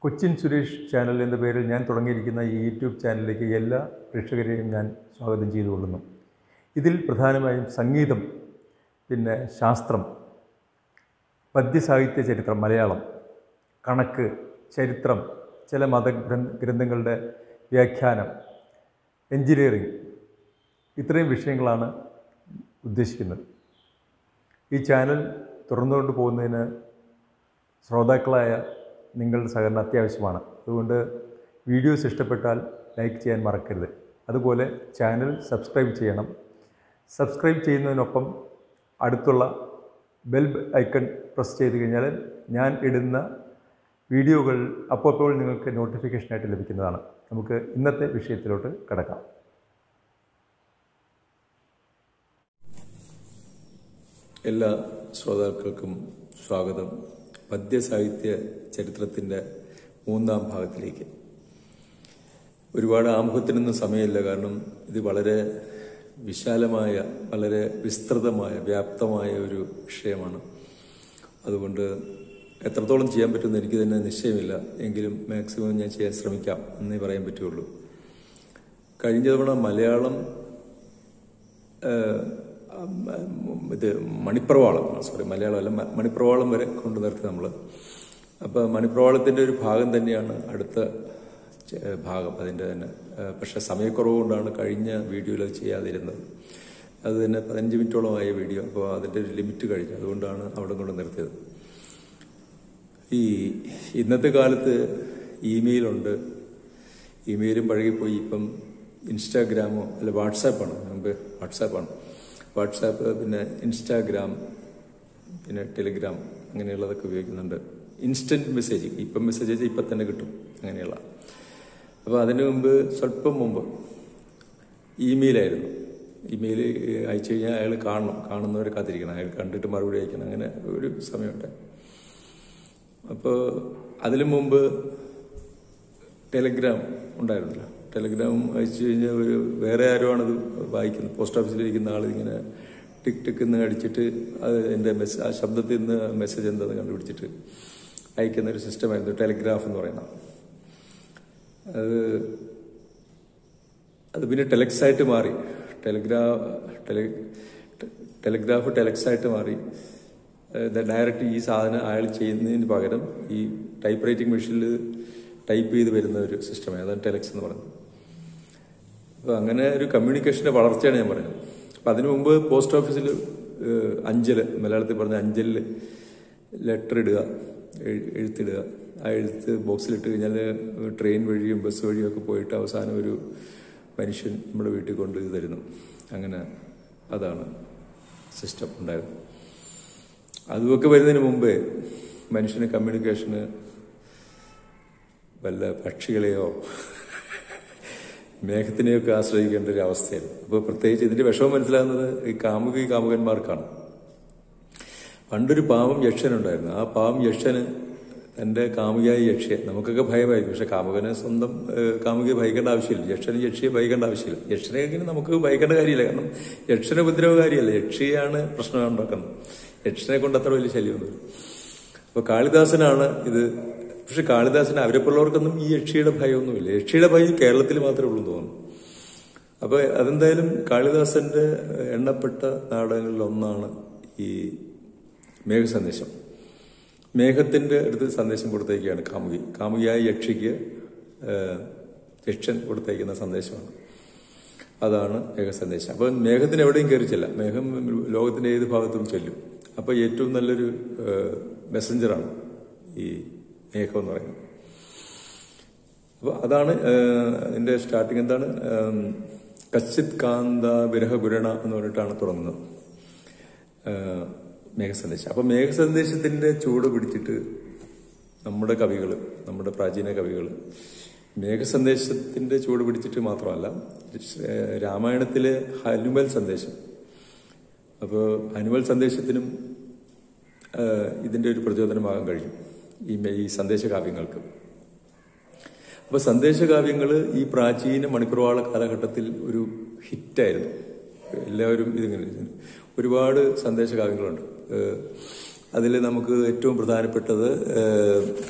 Cochin Suresh channel എന്ന പേരിൽ ഞാൻ തുടങ്ങിയിരിക്കുന്ന ഈ യൂട്യൂബ് ചാനലിലേക്ക് എല്ലാ പ്രേക്ഷകരെയും ഞാൻ സ്വാഗതം ചെയ്തുകൊള്ളുന്നു ഇതിൽ പ്രധാനമായും സംഗീതം പിന്നെ ശാസ്ത്രം പദ്യസാഹിത്യ ചരിത്രം മലയാളം കണക്ക് ചരിത്രം ചില മത ഗ്രന്ഥ ഗ്രന്ഥങ്ങളുടെ വ്യാഖ്യാനം എൻജിനീയറിംഗ് ഇത്രയും വിഷയങ്ങളാണ് ഉദ്ദേശിക്കുന്നത് ഈ ചാനൽ തുറന്നുകൊണ്ട് പോകുന്നതിന് ശ്രോതാക്കളായ നിങ്ങളുടെ സഹകരണം അത്യാവശ്യമാണ് അതുകൊണ്ട് വീഡിയോസ് ഇഷ്ടപ്പെട്ടാൽ ലൈക്ക് ചെയ്യാൻ മറക്കരുത് അതുപോലെ ചാനൽ സബ്സ്ക്രൈബ് ചെയ്യണം സബ്സ്ക്രൈബ് ചെയ്യുന്നതിനൊപ്പം അടുത്തുള്ള ബെൽ ഐക്കൺ പ്രസ് ചെയ്ത് കഴിഞ്ഞാൽ ഞാൻ ഇടുന്ന വീഡിയോകൾ അപ്പോൾ നിങ്ങൾക്ക് നോട്ടിഫിക്കേഷനായിട്ട് ലഭിക്കുന്നതാണ് നമുക്ക് ഇന്നത്തെ വിഷയത്തിലോട്ട് കിടക്കാം എല്ലാ ശ്രോതാക്കൾക്കും സ്വാഗതം പദ്യസാഹിത്യ ചരിത്രത്തിൻ്റെ മൂന്നാം ഭാഗത്തിലേക്ക് ഒരുപാട് ആമുഖത്തിനൊന്നും സമയമില്ല കാരണം ഇത് വളരെ വിശാലമായ വളരെ വിസ്തൃതമായ വ്യാപ്തമായ ഒരു വിഷയമാണ് അതുകൊണ്ട് എത്രത്തോളം ചെയ്യാൻ പറ്റുമെന്ന് എനിക്ക് തന്നെ നിശ്ചയമില്ല എങ്കിലും മാക്സിമം ഞാൻ ചെയ്യാൻ ശ്രമിക്കാം എന്നേ പറയാൻ പറ്റുള്ളൂ കഴിഞ്ഞ തവണ മലയാളം ഏഹ്, ഉം, ഇത് മണിപ്രവാളം സോറി മലയാളം അല്ല മ- മണിപ്രവാളം വരെ കൊണ്ടു നിർത്തി നമ്മൾ അപ്പോൾ മണിപ്രവാളത്തിൻ്റെ ഒരു ഭാഗം തന്നെയാണ് അടുത്ത ചെ- ഭാഗം അതിൻ്റെ തന്നെ ഏഹ്, പക്ഷേ സമയക്കുറവ് കൊണ്ടാണ് കഴിഞ്ഞ വീഡിയോയിൽ അത് ചെയ്യാതിരുന്നത് അത് തന്നെ പതിനഞ്ച് മിനിറ്റോളമായ വീഡിയോ അപ്പോൾ അതിൻ്റെ ഒരു ലിമിറ്റ് കഴിഞ്ഞു അതുകൊണ്ടാണ് അവിടെ കൊണ്ട് നിർത്തിയത് ഈ ഇന്നത്തെ കാലത്ത് ഇമെയിലുണ്ട് ഇമെയിലും പഴകിപ്പോയി ഇപ്പം ഇൻസ്റ്റാഗ്രാമോ അല്ല വാട്സാപ്പാണ് മുമ്പ് വാട്സാപ്പാണ് വാട്സാപ്പ് പിന്നെ ഇൻസ്റ്റാഗ്രാം പിന്നെ ടെലിഗ്രാം അങ്ങനെയുള്ളതൊക്കെ ഉപയോഗിക്കുന്നുണ്ട് ഇൻസ്റ്റന്റ് മെസ്സേജ് ഇപ്പം മെസ്സേജ് അയച്ചാൽ ഇപ്പം തന്നെ കിട്ടും അങ്ങനെയുള്ള അപ്പോൾ അതിനു മുമ്പ് സ്വല്പം മുമ്പ് ഇമെയിലായിരുന്നു ഇമെയിൽ അയച്ചു കഴിഞ്ഞാൽ അയാൾ കാണണം കാണുന്നവരെ കാത്തിരിക്കണം അയാൾ കണ്ടിട്ട് മറുപടി അയക്കണം അങ്ങനെ ഒരു സമയമുണ്ട് അപ്പോൾ അതിനു മുമ്പ് ടെലഗ്രാം ഉണ്ടായിരുന്നല്ലോ ടെലഗ്രാം അയച്ചു കഴിഞ്ഞാൽ ഒരു വേറെ ആരോ ആണത് വായിക്കുന്നത് പോസ്റ്റ് ഓഫീസിൽ ഇരിക്കുന്ന ആൾ ഇങ്ങനെ ടിക് ടിക്ക് എന്ന് അടിച്ചിട്ട് അത് എൻ്റെ മെസ്സേജ് ആ ശബ്ദത്തിൽ നിന്ന് മെസ്സേജ് എന്താണെന്ന് കണ്ടുപിടിച്ചിട്ട് അയക്കുന്ന ഒരു സിസ്റ്റമായിരുന്നു ടെലഗ്രാഫ് എന്ന് പറയുന്ന അത് അത് പിന്നെ ടെലക്സ് ആയിട്ട് മാറി ടെലഗ്രാ ടെല ടെലഗ്രാഫ് ടെലക്സ് ആയിട്ട് മാറി ഡയറക്റ്റ് ഈ സാധനം അയാൾ ചെയ്യുന്നതിന് പകരം ഈ ടൈപ്പ് റൈറ്റിംഗ് മെഷീനിൽ ടൈപ്പ് ചെയ്ത് വരുന്ന ഒരു സിസ്റ്റമാണ് അതാണ് ടെലക്സ് എന്ന് പറയുന്നത് അപ്പോൾ അങ്ങനെ ഒരു കമ്മ്യൂണിക്കേഷൻ്റെ വളർച്ചയാണ് ഞാൻ പറയുന്നത് അപ്പം അതിനു മുമ്പ് പോസ്റ്റ് ഓഫീസിൽ അഞ്ചൽ മലയാളത്തിൽ പറഞ്ഞ അഞ്ചലിൽ ലെറ്റർ ഇടുക എഴു- എഴുത്തിടുക ആ എഴുത്ത് ബോക്സിലിട്ട് കഴിഞ്ഞാൽ ട്രെയിൻ വഴിയും ബസ് വഴിയും ഒക്കെ പോയിട്ട് അവസാനം ഒരു മനുഷ്യൻ നമ്മുടെ വീട്ടിൽ കൊണ്ട് ഇത് തരുന്നു അങ്ങനെ അതാണ് സിസ്റ്റം ഉണ്ടായത് അതുമൊക്കെ വരുന്നതിന് മുമ്പേ മനുഷ്യന് കമ്മ്യൂണിക്കേഷന് വല്ല പക്ഷികളെയോ മേഘത്തിനെയൊക്കെ ആശ്രയിക്കേണ്ട ഒരു അവസ്ഥയായിരുന്നു അപ്പോൾ പ്രത്യേകിച്ച് ഇതിന്റെ വിഷമം മനസ്സിലാകുന്നത് ഈ കാമുകി കാമുകന്മാർക്കാണ് പണ്ടൊരു പാവം യക്ഷനുണ്ടായിരുന്നു ആ പാവം യക്ഷന് തന്റെ കാമുകിയായ യക്ഷിയെ നമുക്കൊക്കെ ഭയമായിരിക്കും പക്ഷെ കാമുകനെ സ്വന്തം ഏഹ്, കാമുകിയെ ഭയക്കേണ്ട ആവശ്യമില്ല യക്ഷന് യക്ഷിയെ ഭയക്കേണ്ട ആവശ്യമില്ല യക്ഷനെ എങ്ങനെ നമുക്ക് ഭയക്കേണ്ട കാര്യമില്ല കാരണം യക്ഷന് ഉപദ്രവകാരിയല്ല യക്ഷിയാണ് പ്രശ്നം ഉണ്ടാക്കുന്നത് യക്ഷനെ കൊണ്ട് അത്ര വലിയ ശല്യമൊന്നുമില്ല അപ്പൊ കാളിദാസനാണ് ഇത് പക്ഷെ കാളിദാസന് അവരെപ്പോലുള്ളവർക്കൊന്നും ഈ യക്ഷിയുടെ ഭയമൊന്നുമില്ല യക്ഷിയുടെ ഭയം കേരളത്തിൽ മാത്രമേ ഉള്ളൂ എന്ന് തോന്നുന്നു അപ്പൊ അതെന്തായാലും കാളിദാസന്റെ എണ്ണപ്പെട്ട നാടകങ്ങളിൽ ഒന്നാണ് ഈ മേഘസന്ദേശം മേഘത്തിന്റെ അടുത്ത് സന്ദേശം കൊടുത്തേക്കാണ് കാമുകി കാമുകിയായ യക്ഷിക്ക് ഏഹ്, യക്ഷൻ കൊടുത്തേക്കുന്ന സന്ദേശമാണ് അതാണ് മേഘസന്ദേശം അപ്പൊ മേഘത്തിന് എവിടെയും കയറി ചെല്ലാം മേഘം ലോകത്തിന്റെ ഏത് ഭാഗത്തും ചെല്ലും അപ്പൊ ഏറ്റവും നല്ലൊരു മെസ്സഞ്ചറാണ് ഈ മേഘം എന്ന് പറയുന്നത് അപ്പൊ അതാണ് ഏഹ്, അതിന്റെ സ്റ്റാർട്ടിങ് എന്താണ് ഏഹ്, കച്ചിത് കാന്ത വിരഹഗുരണ എന്ന് പറഞ്ഞിട്ടാണ് തുടങ്ങുന്നത് ഏഹ്, മേഘസന്ദേശം അപ്പൊ മേഘസന്ദേശത്തിന്റെ ചൂട് പിടിച്ചിട്ട് നമ്മുടെ കവികൾ നമ്മുടെ പ്രാചീന കവികൾ മേഘസന്ദേശത്തിന്റെ ചൂട് പിടിച്ചിട്ട് മാത്രമല്ല ഏഹ്, രാമായണത്തിലെ ഹനുമൽ സന്ദേശം അപ്പോൾ ഹനുമൽ സന്ദേശത്തിനും ഏഹ്, ഇതിന്റെ ഒരു പ്രചോദനമാകാൻ കഴിയും ഈ മെ- ഈ സന്ദേശകാവ്യങ്ങൾക്ക് അപ്പൊ സന്ദേശകാവ്യങ്ങൾ ഈ പ്രാചീന മണിപ്രവാള കാലഘട്ടത്തിൽ ഒരു ഹിറ്റായിരുന്നു എല്ലാവരും ഇതിങ്ങനെ ഒരുപാട് സന്ദേശകാവ്യങ്ങളുണ്ട് അതിൽ നമുക്ക് ഏറ്റവും പ്രധാനപ്പെട്ടത് ഏഹ്,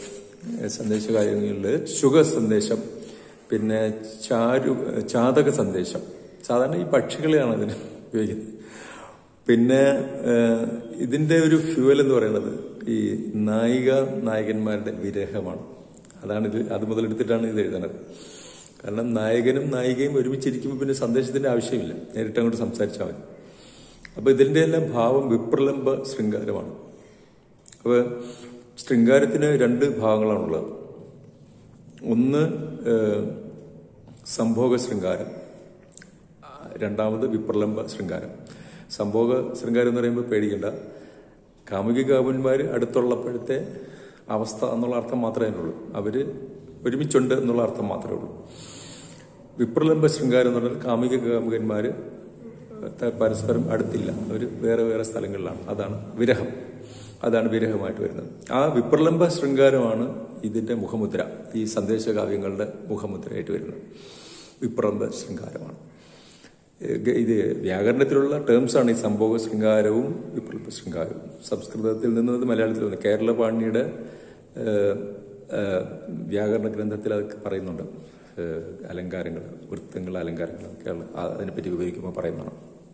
സന്ദേശകാര്യങ്ങളിൽ ശുഗ സന്ദേശം പിന്നെ ചാരു ചാതക സന്ദേശം സാധാരണ ഈ പക്ഷികളെയാണ് ഇതിന് ഉപയോഗിക്കുന്നത് പിന്നെ ഏഹ്, ഇതിന്റെ ഒരു ഫ്യൂവൽ എന്ന് പറയുന്നത് ഈ നായിക നായകന്മാരുടെ വിരഹമാണ് അതാണ് ഇത് അത് മുതലെടുത്തിട്ടാണ് ഇത് എഴുതുന്നത് കാരണം നായകനും നായികയും ഒരുമിച്ചിരിക്കുമ്പോൾ പിന്നെ സന്ദേശത്തിന്റെ ആവശ്യമില്ല നേരിട്ട് അങ്ങോട്ട് സംസാരിച്ചാൽ മതി അപ്പൊ ഇതിന്റെ എല്ലാം ഭാവം വിപ്രലംബ ശൃംഗാരമാണ് അപ്പൊ ശൃംഗാരത്തിന് രണ്ട് ഭാഗങ്ങളാണുള്ളത് ഒന്ന് ഏഹ്, സംഭോഗ ശൃംഗാരം ആ, രണ്ടാമത് വിപ്രലംബ ശൃംഗാരം സംഭോഗ ശൃംഗാരം എന്ന് പറയുമ്പോൾ പേടിക്കണ്ട കാമുകി കാമുന്മാർ അടുത്തുള്ളപ്പോഴത്തെ അവസ്ഥ എന്നുള്ള അർത്ഥം മാത്രമേ അതിനുള്ളൂ അവര് ഒരുമിച്ചുണ്ട് എന്നുള്ള അർത്ഥം മാത്രമേ ഉള്ളൂ വിപ്രലംബ ശൃംഗാരം എന്ന് പറഞ്ഞാൽ കാമുക കാമുകന്മാര് ത- പരസ്പരം അടുത്തില്ല അവർ വേറെ വേറെ സ്ഥലങ്ങളിലാണ് അതാണ് വിരഹം അതാണ് വിരഹമായിട്ട് വരുന്നത് ആ വിപ്രലംബ ശൃംഗാരമാണ് ഇതിന്റെ മുഖമുദ്ര ഈ സന്ദേശകാവ്യങ്ങളുടെ മുഖമുദ്രയായിട്ട് വരുന്നത് വിപ്രലംബ ശൃംഗാരമാണ് ഏഹ് ഇത് വ്യാകരണത്തിലുള്ള ടേംസ് ആണ് ഈ സംഭോഗ ശൃംഗാരവും വിപ്ലവ ശൃംഗാരവും സംസ്കൃതത്തിൽ നിന്നത് മലയാളത്തിൽ വന്നു കേരള പാണിയുടെ ഏഹ്, ഏഹ്, വ്യാകരണ ഗ്രന്ഥത്തിൽ അതൊക്കെ പറയുന്നുണ്ട് ഏഹ്, അലങ്കാരങ്ങൾ വൃത്തങ്ങൾ അലങ്കാരങ്ങൾ കേരള അതിനെപ്പറ്റി വിവരിക്കുമ്പോൾ പറയുന്നതാണ്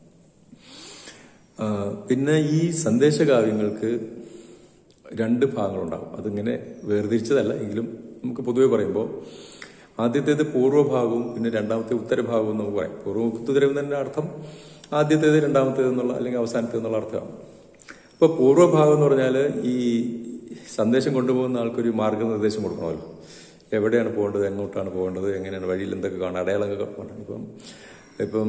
ആ, പിന്നെ ഈ സന്ദേശകാവ്യങ്ങൾക്ക് രണ്ട് ഭാഗങ്ങളുണ്ടാകും അതിങ്ങനെ വേർതിരിച്ചതല്ല എങ്കിലും നമുക്ക് പൊതുവെ പറയുമ്പോൾ ആദ്യത്തേത് പൂർവ്വഭാഗവും പിന്നെ രണ്ടാമത്തെ ഉത്തരഭാഗവും നമുക്ക് പറയാം പൂർവ്വ ഉത്തരം തന്നെ അർത്ഥം ആദ്യത്തേത് രണ്ടാമത്തേത് എന്നുള്ള അല്ലെങ്കിൽ അവസാനത്തേത് എന്നുള്ള അർത്ഥമാണ് അപ്പോൾ പൂർവ്വഭാഗം എന്ന് പറഞ്ഞാൽ ഈ സന്ദേശം കൊണ്ടുപോകുന്ന ആൾക്കൊരു മാർഗനിർദ്ദേശം കൊടുക്കണമല്ലോ എവിടെയാണ് പോകേണ്ടത് എങ്ങോട്ടാണ് പോകേണ്ടത് എങ്ങനെയാണ് വഴിയിൽ എന്തൊക്കെ കാണാം അടയാളങ്ങളൊക്കെ കാണാം ഇപ്പം ഇപ്പം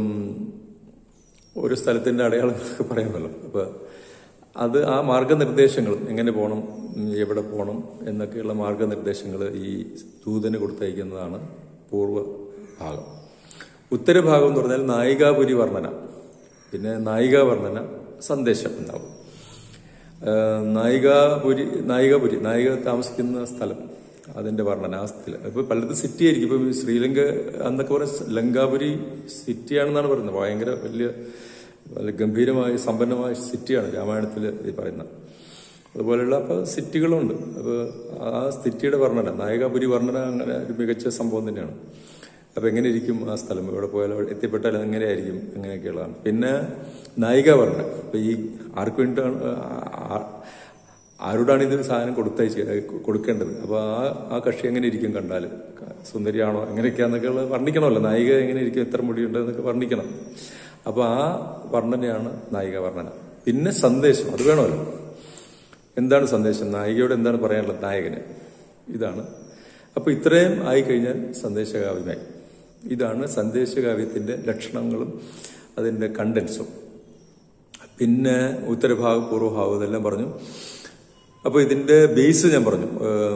ഒരു സ്ഥലത്തിന്റെ അടയാളങ്ങളൊക്കെ പറയുമല്ലോ അപ്പൊ അത് ആ മാർഗനിർദ്ദേശങ്ങൾ എങ്ങനെ പോകണം ഉം, എവിടെ പോകണം എന്നൊക്കെയുള്ള മാർഗനിർദ്ദേശങ്ങൾ ഈ ദൂതന് കൊടുത്തയക്കുന്നതാണ് പൂർവ്വ ഭാഗം ഉത്തരഭാഗം എന്ന് പറഞ്ഞാൽ നായികാപുരി വർണ്ണന പിന്നെ നായികാ വർണ്ണന സന്ദേശം ഉണ്ടാവും ഏഹ് നായികാപുരി നായികാപുരി നായിക താമസിക്കുന്ന സ്ഥലം അതിന്റെ വർണ്ണന ആ സ്ഥലം ഇപ്പൊ പലത് സിറ്റി ആയിരിക്കും ഇപ്പൊ ഈ ശ്രീലങ്ക അന്നൊക്കെ പറയുന്ന ലങ്കാപുരി സിറ്റിയാണെന്നാണ് പറയുന്നത് ഭയങ്കര വലിയ വളരെ ഗംഭീരമായ സമ്പന്നമായ സിറ്റിയാണ് രാമായണത്തിൽ ഈ പറയുന്നത് അതുപോലെയുള്ള അപ്പൊ സിറ്റികളുണ്ട് അപ്പൊ ആ സിറ്റിയുടെ വർണ്ണന നായികാപുരി വർണ്ണന അങ്ങനെ ഒരു മികച്ച സംഭവം തന്നെയാണ് അപ്പൊ എങ്ങനെ ഇരിക്കും ആ സ്ഥലം എവിടെ പോയാലും അവിടെ എത്തിപ്പെട്ടാൽ എങ്ങനെയായിരിക്കും അങ്ങനെയൊക്കെയുള്ളതാണ് പിന്നെ നായിക വർണ്ണന ഇപ്പൊ ഈ ആർക്ക് വേണ്ടിയിട്ടാണ് ആ- ആരോടാണ് ഇതൊരു സാധനം കൊടുത്തയച്ച് കൊടുക്കേണ്ടത് അപ്പൊ ആ ആ കക്ഷി എങ്ങനെ ഇരിക്കും കണ്ടാൽ സുന്ദരിയാണോ എങ്ങനെയൊക്കെയാന്നൊക്കെ ഉള്ളത് വർണ്ണിക്കണമല്ലോ നായിക എങ്ങനെ ഇരിക്കും എത്ര മുടിയുണ്ട് എന്നൊക്കെ വർണ്ണിക്കണം അപ്പൊ ആ വർണ്ണനയാണ് നായിക വർണ്ണന പിന്നെ സന്ദേശം അത് വേണമല്ലോ എന്താണ് സന്ദേശം നായികയോട് എന്താണ് പറയാനുള്ളത് നായകന് ഇതാണ് അപ്പൊ ഇത്രയും ആയിക്കഴിഞ്ഞാൽ സന്ദേശകാവ്യമായി ഇതാണ് സന്ദേശകാവ്യത്തിന്റെ ലക്ഷണങ്ങളും അതിന്റെ കണ്ടൻസും പിന്നെ ഉത്തരഭാഗം പൂർവ്വഭാഗം ഇതെല്ലാം പറഞ്ഞു അപ്പോൾ ഇതിന്റെ ബേസ് ഞാൻ പറഞ്ഞു ഏം,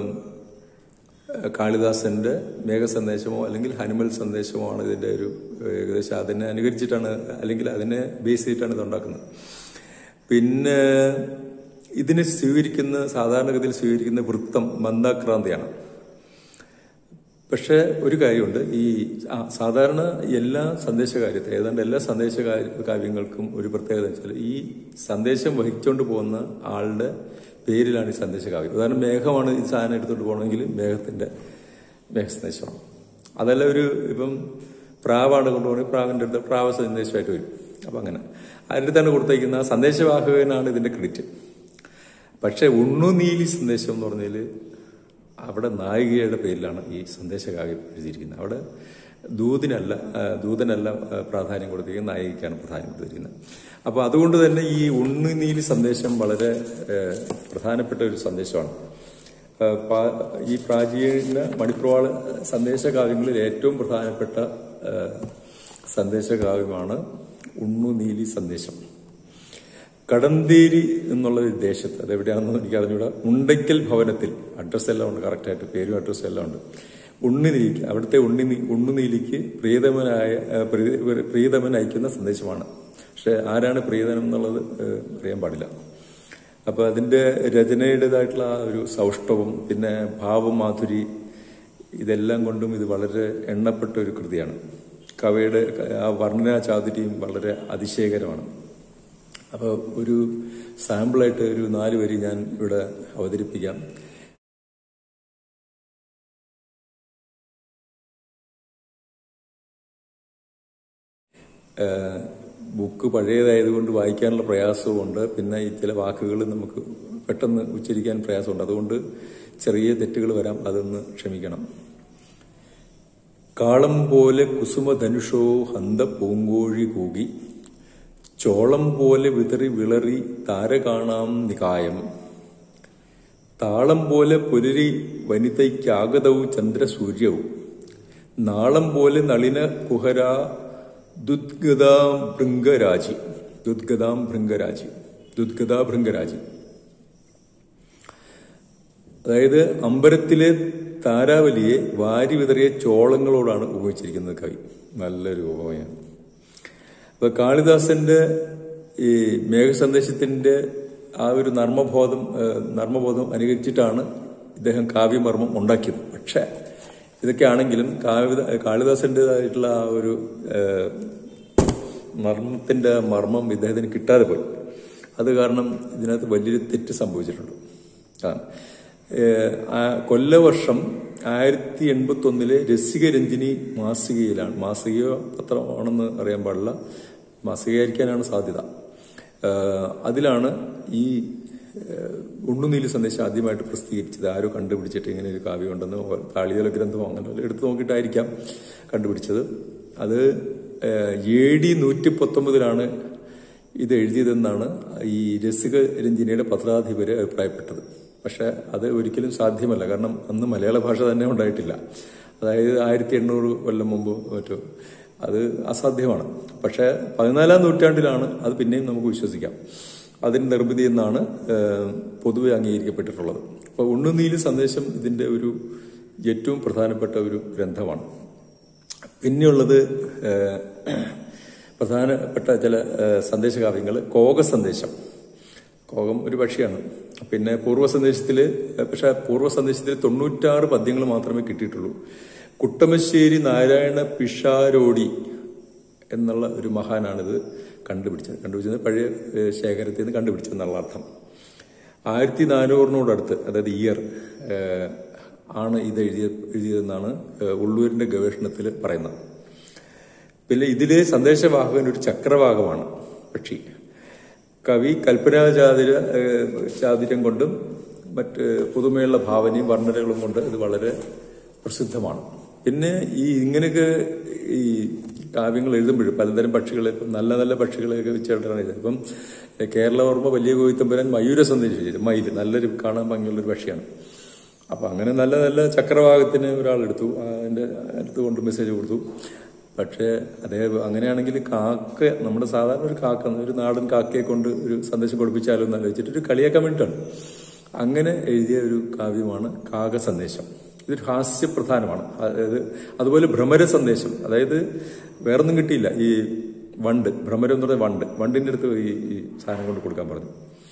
കാളിദാസന്റെ മേഘസന്ദേശമോ അല്ലെങ്കിൽ ഹനുമൽ സന്ദേശമോ ആണ് ഇതിന്റെ ഒരു ഏകദേശം അതിനെ അനുകരിച്ചിട്ടാണ് അല്ലെങ്കിൽ അതിനെ ബേസ് ചെയ്തിട്ടാണ് ഇത് ഉണ്ടാക്കുന്നത് പിന്നെ ഇതിനെ സ്വീകരിക്കുന്ന സാധാരണഗതിയിൽ സ്വീകരിക്കുന്ന വൃത്തം മന്ദാക്രാന്തിയാണ് പക്ഷേ ഒരു കാര്യമുണ്ട് ഈ ആ, സാധാരണ എല്ലാ സന്ദേശകാര്യത്തെ ഏതാണ്ട് എല്ലാ സന്ദേശ കാവ്യങ്ങൾക്കും ഒരു പ്രത്യേകത എന്ന് വെച്ചാൽ ഈ സന്ദേശം വഹിച്ചുകൊണ്ട് പോകുന്ന ആളുടെ പേരിലാണ് ഈ സന്ദേശകാവ്യം ഉദാഹരണം മേഘമാണ് ഈ സാധനം എടുത്തുകൊണ്ട് പോകണമെങ്കിൽ മേഘത്തിന്റെ മേഘസന്ദേശമാണ് അതല്ല ഒരു ഇപ്പം പ്രാവാണ് കൊണ്ടുപോകണമെങ്കിൽ പ്രാവിന്റെ അടുത്ത് പ്രാവ സന്ദേശമായിട്ട് വരും അപ്പം അങ്ങനെ അതിൻ്റെ തന്നെ കൊടുത്തേക്കുന്ന ആ സന്ദേശവാഹകനാണ് ഇതിന്റെ ക്രെഡിറ്റ് പക്ഷെ ഉണ്ണുനീലി സന്ദേശം എന്ന് പറഞ്ഞാൽ അവിടെ നായികയുടെ പേരിലാണ് ഈ സന്ദേശകാവ്യം എഴുതിയിരിക്കുന്നത് അവിടെ ദൂതിനല്ല ആ, ദൂതനല്ല ആ, പ്രാധാന്യം കൊടുത്തിരിക്കുന്നത് നായികയ്ക്കാണ് പ്രാധാന്യം കൊടുത്തിരിക്കുന്നത് അപ്പോൾ അതുകൊണ്ട് തന്നെ ഈ ഉണ്ണുനീലി സന്ദേശം വളരെ ഏ, പ്രധാനപ്പെട്ട ഒരു സന്ദേശമാണ് ആ, പാ- ഈ പ്രാചീന മണിപ്രവാള സന്ദേശകാവ്യങ്ങളിൽ ഏറ്റവും പ്രധാനപ്പെട്ട ആ, സന്ദേശകാവ്യമാണ് ഉണ്ണുനീലി സന്ദേശം കടന്തേരി എന്നുള്ള ഒരു ദേശത്ത് അതെവിടെയാണെന്ന് എനിക്ക് അറിഞ്ഞൂടാ ഉണ്ടയ്ക്കൽ ഭവനത്തിൽ അഡ്രസ് എല്ലാം ഉണ്ട് കറക്റ്റായിട്ട് പേരും അഡ്രസ്സും എല്ലാം ഉണ്ട് ഉണ്ണിനീലിക്ക് അവിടുത്തെ ഉണ്ണി ഉണ്ണുനീലിക്ക് പ്രിയതമനായ ആ, പ്രിയ- പ്രിയതമൻ അയക്കുന്ന സന്ദേശമാണ് പക്ഷെ ആരാണ് പ്രിയതനം എന്നുള്ളത് ഏഹ്, അറിയാൻ പാടില്ല അപ്പൊ അതിന്റെ രചനയുടേതായിട്ടുള്ള ആ ഒരു സൗഷ്ഠവും പിന്നെ ഭാവമാധുരി ഇതെല്ലാം കൊണ്ടും ഇത് വളരെ എണ്ണപ്പെട്ട ഒരു കൃതിയാണ് കവയുടെ ആ വർണ്ണനാ ചാതുര്യം വളരെ അതിശയകരമാണ് അപ്പോൾ ഒരു സാമ്പിളായിട്ട് ഒരു നാല് വരി ഞാൻ ഇവിടെ അവതരിപ്പിക്കാം ഏഹ്, ബുക്ക് പഴയതായതുകൊണ്ട് വായിക്കാനുള്ള പ്രയാസവുമുണ്ട് പിന്നെ ഈ ചില വാക്കുകൾ നമുക്ക് പെട്ടെന്ന് ഉച്ചരിക്കാൻ പ്രയാസമുണ്ട് അതുകൊണ്ട് ചെറിയ തെറ്റുകൾ വരാം അതൊന്ന് ക്ഷമിക്കണം കാളം പോലെ കുസുമധനുഷോ ഹന്ത പൂങ്കോഴി കൂകി ചോളം പോലെ വിതറി വിളറി താര കാണാം നികായം താളം പോലെ പുലരി വനിതയ്ക്കാഗതവും ചന്ദ്രസൂര്യവും നാളം പോലെ നളിന കുഹര ദുദ്ഗതാം ഭൃംഗരാജി ദുദ്ഗതാം ഭൃംഗരാജി ദുദ്ഗതാ ഭൃംഗരാജി അതായത് അമ്പരത്തിലെ താരാവലിയെ വാരി വിതറിയ ചോളങ്ങളോടാണ് ഉപയോഗിച്ചിരിക്കുന്നത് കവി നല്ലൊരു ഉപമയാണ് അപ്പൊ കാളിദാസന്റെ ഈ മേഘസന്ദേശത്തിന്റെ ആ ഒരു നർമ്മബോധം ഏഹ്, നർമ്മബോധം അനുകരിച്ചിട്ടാണ് ഇദ്ദേഹം കാവ്യമർമ്മം ഉണ്ടാക്കിയത് പക്ഷെ ഇതൊക്കെ ആണെങ്കിലും കാവ്യ കാളിദാസന്റേതായിട്ടുള്ള ആ ഒരു ഏഹ്, മർമ്മത്തിന്റെ മർമ്മം ഇദ്ദേഹത്തിന് കിട്ടാതെ പോയി അത് കാരണം ഇതിനകത്ത് വലിയൊരു തെറ്റ് സംഭവിച്ചിട്ടുണ്ട് ആ. ഏഹ്, ആ കൊല്ലവർഷം ആയിരത്തി എൺപത്തി ഒന്നിലെ രസികരഞ്ജിനി മാസികയിലാണ് മാസികയോ പത്രമാണെന്ന് അറിയാൻ പാടില്ല മാസികയായിരിക്കാനാണ് സാധ്യത ഏഹ്, അതിലാണ് ഈ ഏഹ്, ഉണ്ണുനീലി സന്ദേശം ആദ്യമായിട്ട് പ്രസിദ്ധീകരിച്ചത് ആരോ കണ്ടുപിടിച്ചിട്ട് ഇങ്ങനെ ഒരു കാവ്യമുണ്ടെന്ന് താളിതല ഗ്രന്ഥമോ അങ്ങനെ വല്ലതും എടുത്തു നോക്കിയിട്ടായിരിക്കാം കണ്ടുപിടിച്ചത് അത് എ ഡി നൂറ്റി പത്തൊമ്പതിലാണ് ഇത് എഴുതിയതെന്നാണ് ഈ രസിക രഞ്ജിനിയുടെ പത്രാധിപര് അഭിപ്രായപ്പെട്ടത് പക്ഷെ അത് ഒരിക്കലും സാധ്യമല്ല കാരണം അന്ന് മലയാള ഭാഷ തന്നെ ഉണ്ടായിട്ടില്ല അതായത് ആയിരത്തി എണ്ണൂറ് കൊല്ലം മുമ്പ് മറ്റോ അത് അസാധ്യമാണ് പക്ഷെ പതിനാലാം നൂറ്റാണ്ടിലാണ് അത് പിന്നെയും നമുക്ക് വിശ്വസിക്കാം അതിന് നിർമ്മിതി എന്നാണ് ഏഹ്, പൊതുവെ അംഗീകരിക്കപ്പെട്ടിട്ടുള്ളത് അപ്പോൾ ഉണ്ണുനീലി സന്ദേശം ഇതിന്റെ ഒരു ഏറ്റവും പ്രധാനപ്പെട്ട ഒരു ഗ്രന്ഥമാണ് പിന്നെയുള്ളത് ഏഹ്, പ്രധാനപ്പെട്ട ചില ഏഹ്, സന്ദേശകാവ്യങ്ങൾ കോക സന്ദേശം കോകം ഒരു പക്ഷിയാണ് പിന്നെ പൂർവ്വ സന്ദേശത്തിൽ പക്ഷെ പൂർവ്വ സന്ദേശത്തിൽ തൊണ്ണൂറ്റാറ് പദ്യങ്ങൾ മാത്രമേ കിട്ടിയിട്ടുള്ളൂ കുട്ടമശ്ശേരി നാരായണ പിഷാരോടി എന്നുള്ള ഒരു മഹാനാണിത് കണ്ടുപിടിച്ചത് കണ്ടുപിടിച്ചത് പഴയ ഏഹ്, ശേഖരത്തിൽ നിന്ന് കണ്ടുപിടിച്ചതെന്നുള്ള അർത്ഥം ആയിരത്തി നാനൂറിനോടടുത്ത് അതായത് ഇയർ ഏഹ്, ആണ് ഇത് എഴുതിയ എഴുതിയതെന്നാണ് ഏഹ്, ഉള്ളൂരിന്റെ ഗവേഷണത്തിൽ പറയുന്നത് പിന്നെ ഇതിലെ സന്ദേശവാഹകൻ ഒരു ചക്രവാകമാണ് പക്ഷി കവി കൽപ്പനാചാതിര ഏഹ്, ചാതുര്യം കൊണ്ടും മറ്റ് പുതുമയുള്ള ഭാവനയും വർണ്ണനകളും കൊണ്ട് ഇത് വളരെ പ്രസിദ്ധമാണ് പിന്നെ ഈ ഇങ്ങനെയൊക്കെ ഈ കാവ്യങ്ങൾ എഴുതുമ്പോഴും പലതരം പക്ഷികളെ ഇപ്പം നല്ല നല്ല പക്ഷികളെയൊക്കെ വെച്ചിട്ടാണ് എഴുതുന്നത് ഇപ്പം കേരളവർമ്മ വലിയ കോയിത്തമ്പുരാൻ മയൂര സന്ദേശം ചെയ്തു മയിൽ നല്ലൊരു കാണാൻ ഭംഗിയുള്ളൊരു പക്ഷിയാണ് അപ്പൊ അങ്ങനെ നല്ല നല്ല ചക്രവാകത്തിന് ഒരാൾ എടുത്തു അതിന്റെ അടുത്ത് കൊണ്ട് മെസ്സേജ് കൊടുത്തു പക്ഷേ അതേ അങ്ങനെയാണെങ്കിൽ കാക്ക നമ്മുടെ സാധാരണ ഒരു കാക്ക ഒരു നാടൻ കാക്കയെ കൊണ്ട് ഒരു സന്ദേശം കൊടുപ്പിച്ചാലോ എന്ന് ആലോചിച്ചിട്ട് ഒരു കളിയാക്കാൻ വേണ്ടിയിട്ടാണ് അങ്ങനെ എഴുതിയ ഒരു കാവ്യമാണ് കാക സന്ദേശം ഇതൊരു ഹാസ്യപ്രധാനമാണ് അതായത് അതുപോലെ ഭ്രമര സന്ദേശം അതായത് വേറൊന്നും കിട്ടിയില്ല ഈ വണ്ട് ഭ്രമരം എന്ന് പറഞ്ഞ വണ്ട് വണ്ടിന്റെ അടുത്ത് ഈ ഈ സാധനം കൊണ്ട് കൊടുക്കാൻ പറഞ്ഞു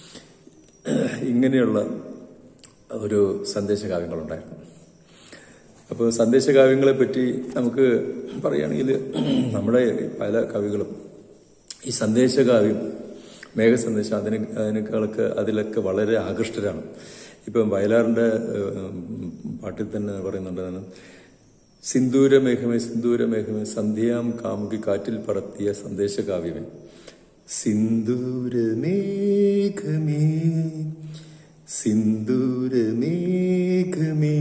ഇങ്ങനെയുള്ള ഒരു സന്ദേശകാവ്യങ്ങളുണ്ടായിരുന്നു അപ്പോൾ സന്ദേശകാവ്യങ്ങളെ പറ്റി നമുക്ക് പറയുകയാണെങ്കിൽ നമ്മുടെ പല കവികളും ഈ സന്ദേശകാവ്യം മേഘസന്ദേശം അതിന് അതിനേക്കാളൊക്കെ അതിലൊക്കെ വളരെ ആകൃഷ്ടരാണ് ഇപ്പം വയലാറിന്റെ ഏഹ്, പാട്ടിൽ തന്നെ പറയുന്നുണ്ട് അതിന് സിന്ദൂര മേഘമേ സിന്ദൂര മേഘമേ സന്ധ്യാം കാമുകി കാറ്റിൽ പറത്തിയ സന്ദേശകാവ്യമേ സിന്ദൂര മേഘമേ സിന്ദൂര മേഘമേ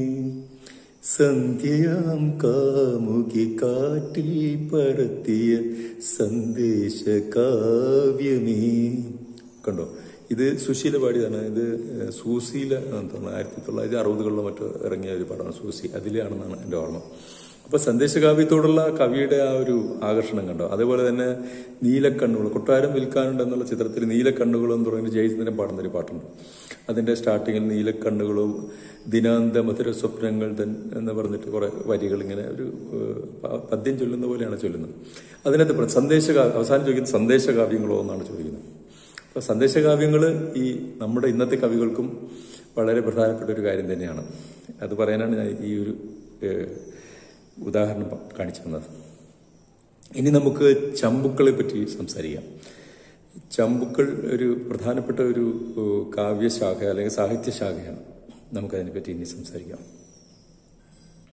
സന്ധ്യാം കാമുകി കാറ്റിൽ പറത്തിയ സന്ദേശ കാവ്യമേ കണ്ടോ ഇത് സുശീല പാടിയതാണ് ഇത് ഏഹ്, സൂസിയില എന്താണ് ആയിരത്തി തൊള്ളായിരത്തി അറുപതുകളിലോ മറ്റോ ഇറങ്ങിയ ഒരു പടമാണ് സൂസി അതിലാണെന്നാണ് എൻ്റെ ഓർമ്മ അപ്പൊ സന്ദേശകാവ്യത്തോടുള്ള കവിയുടെ ആ ഒരു ആകർഷണം കണ്ടോ അതേപോലെ തന്നെ നീലക്കണ്ണുകൾ കൊട്ടാരം വിൽക്കാനുണ്ട് എന്നുള്ള ചിത്രത്തിൽ നീലക്കണ്ണുകൾ എന്ന് പറയുന്ന ജയചന്ദ്രൻ പാടുന്ന ഒരു പാട്ടുണ്ട് അതിന്റെ സ്റ്റാർട്ടിങ്ങിൽ നീലക്കണ്ണുകളും ദിനാന്ത മധുര സ്വപ്നങ്ങൾ തൻ എന്ന് പറഞ്ഞിട്ട് കുറെ വരികൾ ഇങ്ങനെ ഒരു ഏഹ്, പ- പദ്യം ചൊല്ലുന്ന പോലെയാണ് ചൊല്ലുന്നത് അതിനകത്ത് പ്ര- സന്ദേശകാ അവസാനം ചോദിക്കുന്നത് സന്ദേശകാവ്യങ്ങളോ എന്നാണ് ചോദിക്കുന്നത് അപ്പൊ സന്ദേശകാവ്യങ്ങൾ ഈ നമ്മുടെ ഇന്നത്തെ കവികൾക്കും വളരെ പ്രധാനപ്പെട്ട ഒരു കാര്യം തന്നെയാണ് അത് പറയാനാണ് ഞാൻ ഈ ഒരു ഏഹ്, ഉദാഹരണം പ- കാണിച്ചു തന്നത് ഇനി നമുക്ക് ചമ്പുക്കളെ പറ്റി സംസാരിക്കാം ചമ്പുക്കൾ ഒരു പ്രധാനപ്പെട്ട ഒരു ഏഹ്, കാവ്യശാഖ അല്ലെങ്കിൽ സാഹിത്യശാഖയാണ് നമുക്കതിനെ പറ്റി ഇനി സംസാരിക്കാം